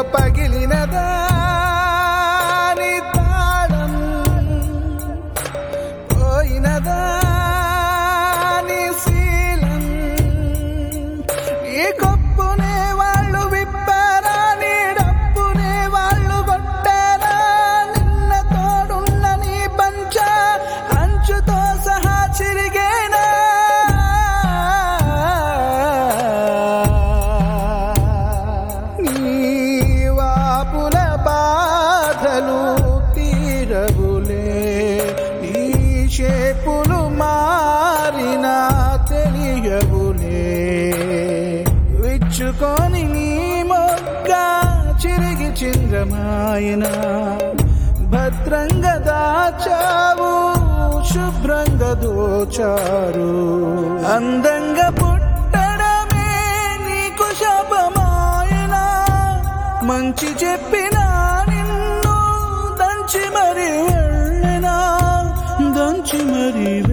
పగిలినదా నీ తాళం పోయినదా నీ శీలం ఈ కప్పునే వాళ్ళు విప్పారా నీ డప్పునే వాళ్ళు కొట్టారా నిన్న తోడున్న నీ పంచ అంచుతో సహా చిరిగేనా నీ వాపుల బాధలు తీరవులే ఈ షేపులు మారినా తెలియవులే విచ్చుకొని నీ మొగ్గ చిరిగి చింద్రమాయన భద్రంగా దాచావు శుభ్రంగా దోచారు అందంగా పుట్టడమే నీకు శపమాయన మంచి చెప్పినా నిన్ను దంచి మరి వెళ్ళినా దంచి మరి